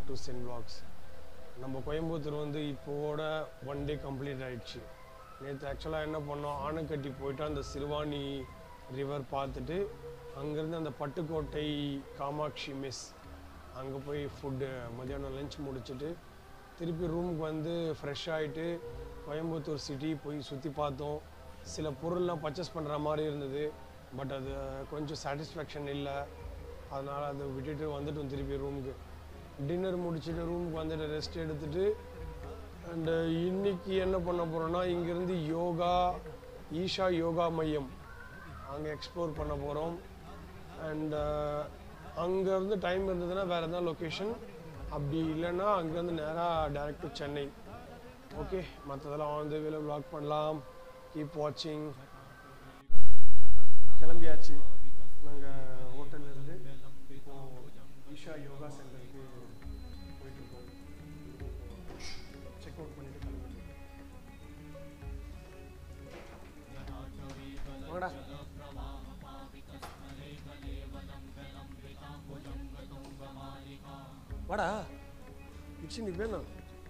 To Sen vlogs நம்ம கோயம்புத்தூர் வந்து இப்போட one day complete ஆயிடுச்சு நேற்று ஆக்சுவலாக என்ன பண்ணோம் ஆனைக்கட்டி போயிட்டு அந்த சிறுவாணி ரிவர் பார்த்துட்டு அங்கேருந்து அந்த பட்டுக்கோட்டை காமாட்சி மெஸ் அங்கே போய் ஃபுட்டு மதியானம் லஞ்ச் முடிச்சுட்டு திருப்பி ரூமுக்கு வந்து ஃப்ரெஷ் ஆகிட்டு கோயம்புத்தூர் சிட்டி போய் சுற்றி பார்த்தோம் சில பொருள்லாம் பர்ச்சேஸ் பண்ணுற மாதிரி இருந்தது பட் அது கொஞ்சம் சாட்டிஸ்ஃபேக்ஷன் இல்லை அதனால் அதை விட்டுட்டு வந்துட்டோம் திருப்பி ரூமுக்கு டின்னர் முடிச்சுட்டு ரூமுக்கு வந்துட்டு ரெஸ்ட் எடுத்துட்டு அண்டு இன்னைக்கு என்ன பண்ண போகிறோன்னா இங்கேருந்து யோகா ஈஷா யோகா மையம் அங்கே எக்ஸ்ப்ளோர் பண்ண போகிறோம் அண்ட் அங்கேருந்து டைம் இருந்ததுன்னா வேறு எதாவது லொக்கேஷன் அப்படி இல்லைன்னா அங்கேருந்து நேராக டேரக்ட் டு சென்னை ஓகே மற்றதெல்லாம் வந்து வேலை vlog பண்ணலாம் கீப் வாட்சிங் கிளம்பியாச்சு நாங்கள் ஹோட்டல்ல இருந்து இப்போ ஈஷா யோகா சென்டருக்கு போயிட்டு இருக்கோம் செக் அவுட் பண்ணிட்டு கிளம்பிட்டு வாங்கடா வாடா மிக்சி நீ வேணும்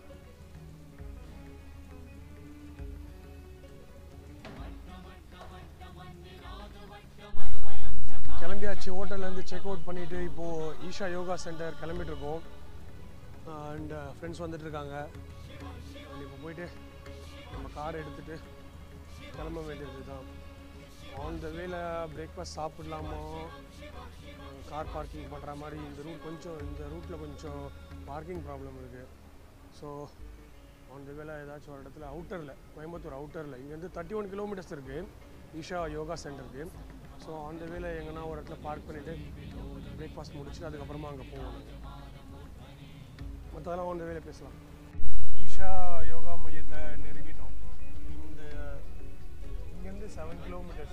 கிளம்பியாச்சு ஹோட்டல்லேருந்து செக் அவுட் பண்ணிவிட்டு இப்போது ஈஷா யோகா சென்டர் கிளம்பிட்டு இருக்கோம் அண்ட் ஃப்ரெண்ட்ஸ் வந்துட்டு இருக்காங்க இப்போ போயிட்டு நம்ம கார் எடுத்துகிட்டு கிளம்ப வேண்டியது தான் ஆன் த வேல பிரேக்ஃபாஸ்ட் சாப்பிடலாமோ கார் பார்க்கிங் பண்ணுற மாதிரி இந்த ரூட் கொஞ்சம் இந்த ரூட்டில் கொஞ்சம் பார்க்கிங் ப்ராப்ளம் இருக்குது ஸோ ஆன் த வேல ஏதாச்சும் ஒரு இடத்துல அவுட்டரில் கோயம்புத்தூர் அவுட்டரில் இங்கேருந்து தேர்ட்டி ஒன் கிலோமீட்டர்ஸ் இருக்குது ஈஷா யோகா சென்டருக்கு ஸோ அந்த வேல எங்கன்னா ஒரு இடத்துல பார்க் பண்ணிவிட்டு பிரேக்ஃபாஸ்ட் முடிச்சுட்டு அதுக்கப்புறமா அங்கே போவோம் மற்றதெல்லாம் அந்த வேலை பேசலாம் ஈஷா யோகா மையத்தை நெருங்கிட்டோம் இந்த இங்கேருந்து செவன் கிலோமீட்டர்ஸ்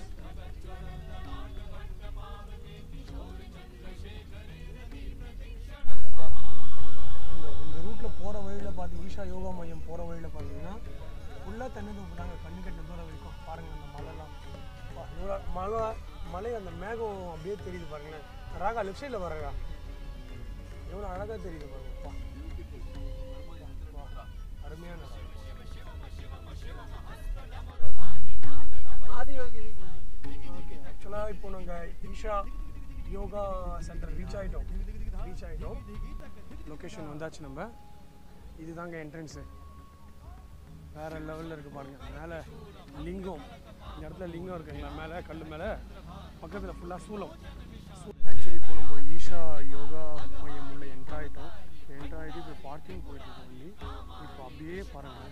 இந்த இந்த ரூட்டில் போகிற வழியில் பார்த்து ஈஷா யோகா மையம் போகிற வழியில் பார்த்தீங்கன்னா ஃபுல்லாக தண்ணி தூக்குறாங்க கண்ணு கட்டின தூரம் வரைக்கும் பாருங்கள் அந்த மலைலாம் பா, இவ்வளோ மலை மலை அந்த மேகம் அப்படியே தெரியுது பாருங்களேன் ராகா லெஃப்ட் சைடில் பாருங்க எவ்வளோ அழகாக தெரியுது பாருங்க பா. பா, பா. அருமையான இடம். ஓகே ஆக்சுவலாக இப்போ நாங்கள் ஈஷா யோகா சென்டர் ரீச் ஆகிட்டோம் ரீச் ஆகிட்டோம் லொக்கேஷன் வந்தாச்சு நம்ம இதுதாங்க என்ட்ரன்ஸு வேறு லெவலில் இருக்குது பாருங்கள் மேலே லிங்கம் இந்த இடத்துல லிங்கம் இருக்குங்களா மேலே கல் மேலே பக்கத்தில் ஃபுல்லாக சூலம் ஆக்சுவலி இப்போ நம்ம ஈஷா யோகா மையம் உள்ள என்ட்ரு ஆகிட்டோம் என்ட்ரு ஆகிட்டு இப்போ பார்க்கிங் போயிட்டுருக்கோம் வண்டி இப்போ அப்படியே பாருங்கள்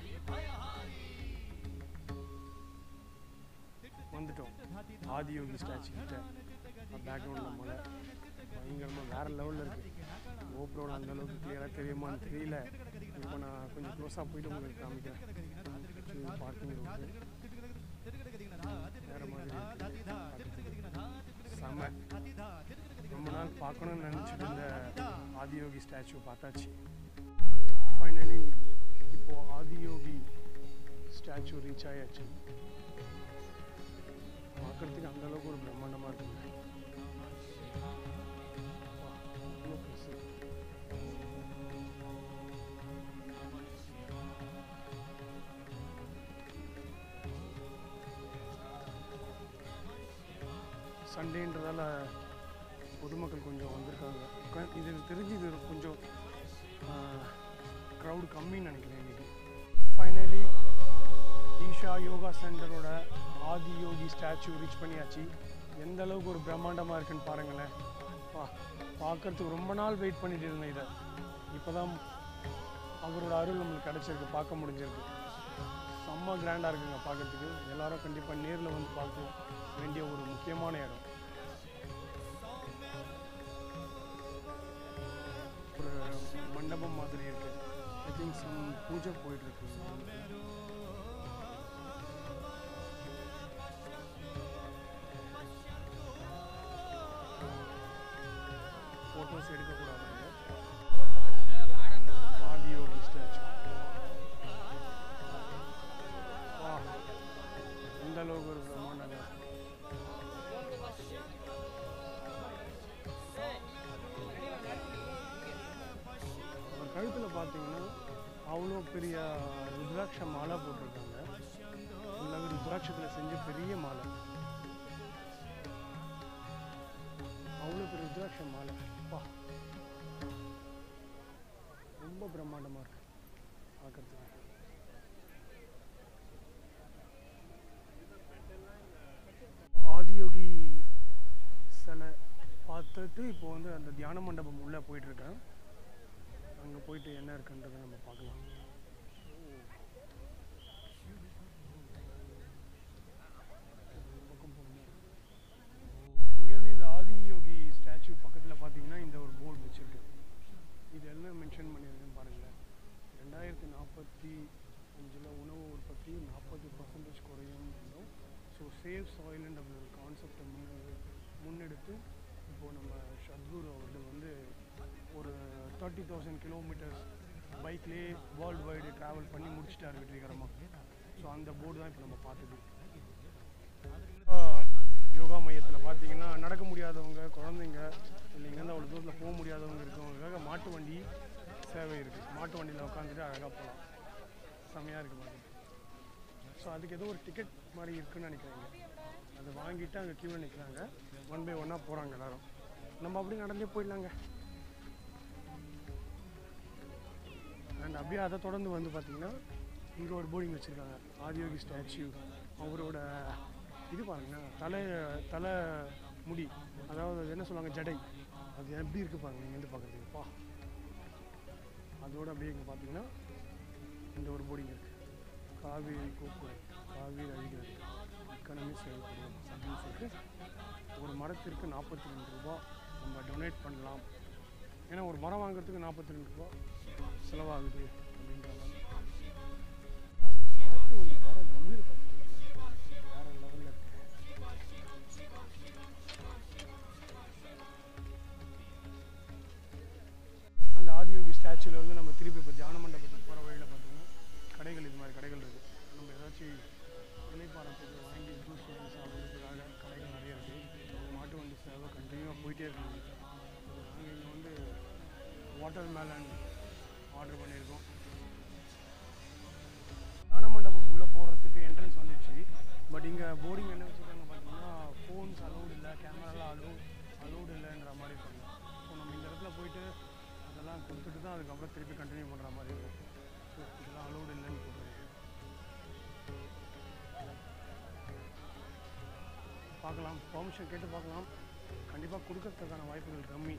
வந்துட்டோம் ஆதியோகி ஸ்டாச்சு கிட்ட பேக்ரவுண்டில் மலை பயங்கரமாக வேறு லெவலில் இருக்குது கோப்ரோவில் அந்த அளவுக்கு கிளியராக தெரியுமான்னு தெரியல இப்போ நான் கொஞ்சம் க்ளோஸாக போயிட்டு உங்களுக்கு காமிக்கிறேன் பார்க்கிங் ரூட்டு வேறு மாதிரி இருக்கு. செம ரொம்ப நாள் பார்க்கணும்னு நினச்சிட்டு இருந்த ஆதியோகி ஸ்டாச்சு பார்த்தாச்சு ஃபைனலி இப்போது ஆதியோகி ஸ்டாச்சு ரீச் ஆயாச்சு பார்க்கறதுக்கு அந்த அளவுக்கு ஒரு பிரம்மாண்டமாக இருக்குங்க வா, இவ்வளோ பெருசு. சண்டேன்றதால பொதுமக்கள் கொஞ்சம் வந்திருக்காங்க க- இது எனக்கு தெரிஞ்சு இது கொஞ்சம் க்ரௌடு கம்மின்னு நினைக்கிறேன் இன்னைக்கு ஃபைனலி ஈஷா யோகா சென்டரோட ஆதி யோகி ஸ்டாச்சு ரீச் பண்ணியாச்சு எந்த அளவுக்கு ஒரு பிரம்மாண்டமாக இருக்குன்னு பாருங்களேன் பா பார்க்கறதுக்கு ரொம்ப நாள் வெயிட் பண்ணிட்டு இருந்தேன் இதை இப்போ தான் அவரோட அருள் நம்மளுக்கு கிடச்சிருக்கு பார்க்க முடிஞ்சிருக்கு செம்ம கிராண்டாக இருக்குங்க பார்க்கறதுக்கு எல்லாரும் கண்டிப்பாக நேரில் வந்து பார்க்க வேண்டிய ஒரு முக்கியமான இடம் ஒரு மண்டபம் மாதிரி இருக்கு ஐ திங்க் சம் பூஜை போயிட்டு இருக்கு ஃபோட்டோஸ் எடுக்கக்கூடாது ஆதியோகி ஸ்டாச்சு வா இந்த அளவுக்கு ஒரு பிரம்மாண்டங்க அவர் அவ்வளோ பெரிய ருத்ராட்ச மாலை போட்டிருக்காங்க ஃபுல்லாகவே ருத்ராட்சத்தில் செஞ்ச பெரிய மாலை அவ்வளோ பெரிய ருத்ராட்ச மாலை அப்பா ரொம்ப பிரம்மாண்டமாக இருக்கு பார்க்கறதுக்கு ஆதியோகி சிலை பார்த்துட்டு இப்போ வந்து அந்த தியான மண்டபம் உள்ளே போயிட்டு இருக்கேன் அங்கே போயிட்டு என்ன இருக்குன்றதை நம்ம பார்க்கலாம் இங்கேருந்து இந்த ஆதியோகி ஸ்டாச்சு பக்கத்தில் பார்த்தீங்கன்னா இந்த ஒரு போர்டு வச்சுருக்கு இது எல்லாம் மென்ஷன் பண்ணியிருக்கேன் பாருங்களேன் ரெண்டாயிரத்தி நாற்பத்தி அஞ்சில் உணவு உற்பத்தி நாற்பது பர்சன்டேஜ் குறையும் ஸோ சேவ் சாயில்ன்ற ஒரு கான்செப்டை முன்னெடு முன்னெடுத்து இப்போது நம்ம சத்குரு அவர்கள் வந்து ஒரு தேர்ட்டி தௌசண்ட் கிலோமீட்டர்ஸ் பைக்லேயே வேர்ல்டு வைடு ட்ராவல் பண்ணி முடிச்சிட்டாரு வெற்றிகரமாக ஸோ அந்த போர்டு தான் இப்போ நம்ம பார்த்தது யோகா மையத்தில் பார்த்தீங்கன்னா நடக்க முடியாதவங்க குழந்தைங்க இல்லை இங்கேருந்து அவ்வளோ தூரத்தில் போக முடியாதவங்க இருக்கவங்களுக்காக மாட்டு வண்டி சேவை இருக்குது மாட்டு வண்டியில் உட்காந்துட்டு அழகாக போகலாம் செம்மையாக இருக்குது பார்த்துட்டு ஸோ அதுக்கு ஏதோ ஒரு டிக்கெட் மாதிரி இருக்குன்னு நினைக்கிறாங்க அதை வாங்கிட்டு அங்கே கியூவில் நிற்கிறாங்க ஒன் பை ஒன்னாக போகிறாங்க எல்லாரும் நம்ம அப்படியே நடந்தே போயிடலாங்க அண்ட் அப்படியே அதை தொடர்ந்து வந்து பார்த்தீங்கன்னா இங்கே ஒரு போர்டிங் வச்சுருக்காங்க ஆதியோகி ஸ்டாச்சு அவரோட இது பாருங்க தலை தலை முடி அதாவது அது என்ன சொல்லுவாங்க ஜடை அது எப்படி இருக்கு பாருங்க இங்கேருந்து பார்க்குறதுக்குப்பா அதோட அப்படியே இங்கே பார்த்தீங்கன்னா இந்த ஒரு போர்டிங் இருக்கு காவேரி கோக்குறை காவேரி அழிகிறது எக்கானமி செயல்படும் அப்படின்னு சொல்லிட்டு ஒரு மரத்திற்கு நாற்பத்தி ரெண்டு ரூபா நம்ம டொனேட் பண்ணலாம் ஏன்னா ஒரு மரம் வாங்குறதுக்கு நாற்பத்தி ரெண்டு ரூபா செலவாகுது அப்படின்ற மாதிரி மாட்டு வண்டி வர கம்பீரத்தை பாருங்க. வேற லெவலில் இருக்கு அந்த ஆதியோகி ஸ்டாச்சுல இருந்து நம்ம திருப்பி இப்போ தியான மண்டபத்துக்கு போகிற வழியில் பார்த்தீங்கன்னா கடைகள் இது மாதிரி கடைகள் இருக்குது நம்ம ஏதாச்சும் இலைப்பாறத்துக்கு வாங்கி ஜூஸ் வாங்கி சாப்பிட்றதுக்காக கடைகள் நிறைய இருக்குது மாட்டு வண்டி சேவை கண்டினியூவாக போயிட்டே இருக்காங்க நாங்கள் இங்கே வந்து வாட்டர் மேலன் ஆர்டர் பண்ணியிருக்கோம் தியான மண்டபம் உள்ளே போகிறதுக்கு என்ட்ரன்ஸ் வந்துச்சு பட் இங்கே போர்டிங் என்ன வச்சுருக்காங்க பார்த்தீங்கன்னா ஃபோன்ஸ் அலௌடு இல்லை கேமராலாம் அலோ அலௌடு இல்லைன்ற மாதிரி இருக்காங்க ஸோ நம்ம இந்த இடத்துல போயிட்டு அதெல்லாம் கொடுத்துட்டு தான் அதுக்கப்புறம் திருப்பி கண்டினியூ பண்ணுற மாதிரி இருக்கும் ஸோ இதெல்லாம் அலௌடு இல்லைன்னு சொல்கிறாங்க பார்க்கலாம் பெர்மிஷன் கேட்டு பார்க்கலாம் கண்டிப்பாக கொடுக்கறதுக்கான வாய்ப்புகள் கம்மி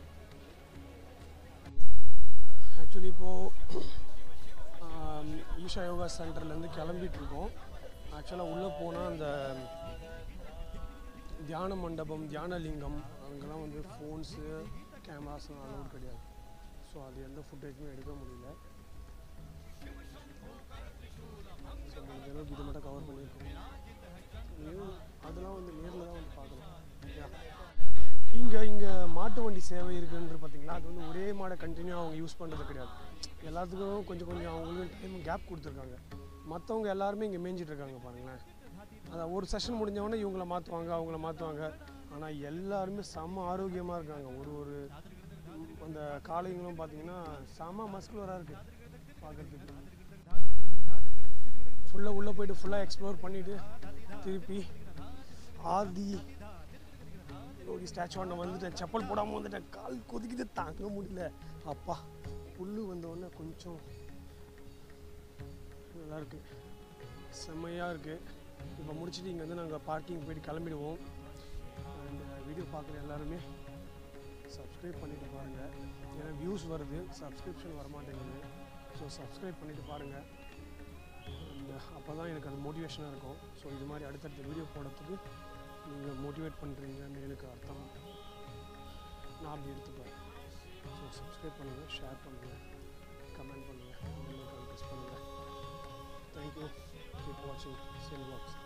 ஆக்சுவலி இப்போது ஈஷா யோகா சென்டர்லேருந்து கிளம்பிட்டு இருக்கோம் ஆக்சுவலாக உள்ளே போனால் அந்த தியான மண்டபம் தியான லிங்கம் அங்கெல்லாம் வந்து ஃபோன்ஸு கேமராஸ்லாம் அலௌட் கிடையாது ஸோ அது எந்த ஃபுட்டேஜுமே எடுக்க முடியல ஸோ முடிஞ்ச அளவுக்கு இது மட்டும் கவர் பண்ணியிருக்கோம் இனியும் அதெல்லாம் வந்து நேரில் தான் வந்து பார்க்கலாம் இங்கே இங்கே மாட்டு வண்டி சேவை இருக்குன்ற பார்த்தீங்களா அது வந்து ஒரே மாடை கண்டினியூ அவங்க யூஸ் பண்ணுறது கிடையாது எல்லாத்துக்கும் கொஞ்சம் கொஞ்சம் அவங்களுக்கு டைம் கேப் கொடுத்துருக்காங்க மற்றவங்க எல்லாருமே இங்கே மேய்ஞ்சிட்டு இருக்காங்க பாருங்களேன் அதான் ஒரு செஷன் முடிஞ்சவொடனே இவங்கள மாற்றுவாங்க அவங்கள மாற்றுவாங்க ஆனால் எல்லாருமே செம்ம ஆரோக்கியமாக இருக்காங்க ஒரு ஒரு ம், அந்த காளைங்களும் பார்த்தீங்கன்னா செம்ம மஸ்குலராக இருக்குது பார்க்குறதுக்கு ஃபுல்லாக உள்ளே போயிட்டு ஃபுல்லாக எக்ஸ்ப்ளோர் பண்ணிவிட்டு திருப்பி ஆதி யோகி ஸ்டாச்சு ஒன்று வந்துட்டேன் செப்பல் போடாமல் வந்துட்டேன் கால் கொதிக்குது தாங்க முடியல அப்பா புல்லு வந்த உடனே கொஞ்சம் நல்லா இருக்கு செம்மையாக இருக்குது இப்போ முடிச்சுட்டு இங்கே வந்து நாங்கள் பார்க்கிங் போயிட்டு கிளம்பிடுவோம் இந்த வீடியோ பார்க்குற எல்லாருமே சப்ஸ்கிரைப் பண்ணிட்டு பாருங்கள் ஏன்னா வியூஸ் வருது சப்ஸ்கிரிப்ஷன் வரமாட்டேங்குது ஸோ சப்ஸ்கிரைப் பண்ணிட்டு பாருங்கள் அப்போ தான் எனக்கு அது மோட்டிவேஷனாக இருக்கும் ஸோ இது மாதிரி அடுத்தடுத்த வீடியோ போடுறதுக்கு நீங்கள் மோட்டிவேட் பண்ணுறீங்கன்னு எனக்கு அர்த்தம் நான் அப்படி எடுத்துப்பேன் ஸோ சப்ஸ்கிரைப் பண்ணுங்கள் ஷேர் பண்ணுங்கள் கமெண்ட் பண்ணுங்கள் ப்ரெஸ் பண்ணுங்கள் தேங்க்யூ கீப் வாட்சிங் சேல் பாக்ஸ்